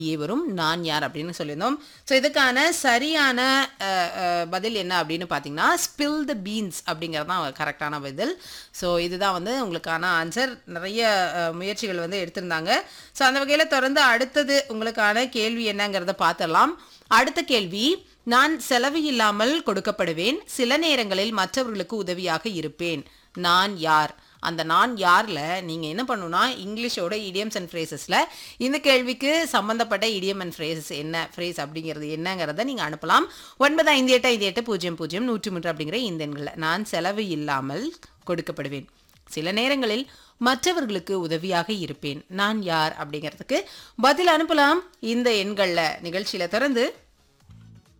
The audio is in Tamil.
ஏ வரும் நான் யார் அப்படின்னு சொல்லியிருந்தோம் ஸோ இதுக்கான சரியான அஹ், அஹ், பதில் என்ன அப்படின்னு பார்த்தீங்கன்னா ஸ்பில் த பீன்ஸ் அப்படிங்கிறது தான் கரெக்டான பதில் ஸோ இதுதான் வந்து உங்களுக்கான ஆன்சர் நிறைய அஹ், முயற்சிகள் வந்து எடுத்திருந்தாங்க ஸோ அந்த வகையில் தொடர்ந்து அடுத்தது உங்களுக்கான கேள்வி என்னங்கிறத பார்த்துடலாம் அடுத்த கேள்வி நான் செலவு இல்லாமல் கொடுக்கப்படுவேன் சில நேரங்களில் மற்றவர்களுக்கு உதவியாக இருப்பேன் நான் யார் அந்த நான் யாரில் நீங்கள் என்ன பண்ணணும்னா இங்கிலீஷோட இடியம்ஸ் அண்ட் ஃப்ரேசஸில் இந்த கேள்விக்கு சம்மந்தப்பட்ட இடியம் அண்ட் ஃப்ரேசஸ் என்ன ஃப்ரேஸ் அப்படிங்கிறது என்னங்கிறத நீங்கள் அனுப்பலாம் ஒன்பது ஐந்து எட்டு ஐந்து எட்டு பூஜ்ஜியம் பூஜ்ஜியம் நூற்றி மூன்று அப்படிங்கிற இந்த எண்களில் நான் செலவு இல்லாமல் கொடுக்கப்படுவேன் சில நேரங்களில் மற்றவர்களுக்கு உதவியாக இருப்பேன் நான் யார் அப்படிங்கிறதுக்கு பதில் அனுப்பலாம் இந்த எண்களில் நிகழ்ச்சியில் தொடர்ந்து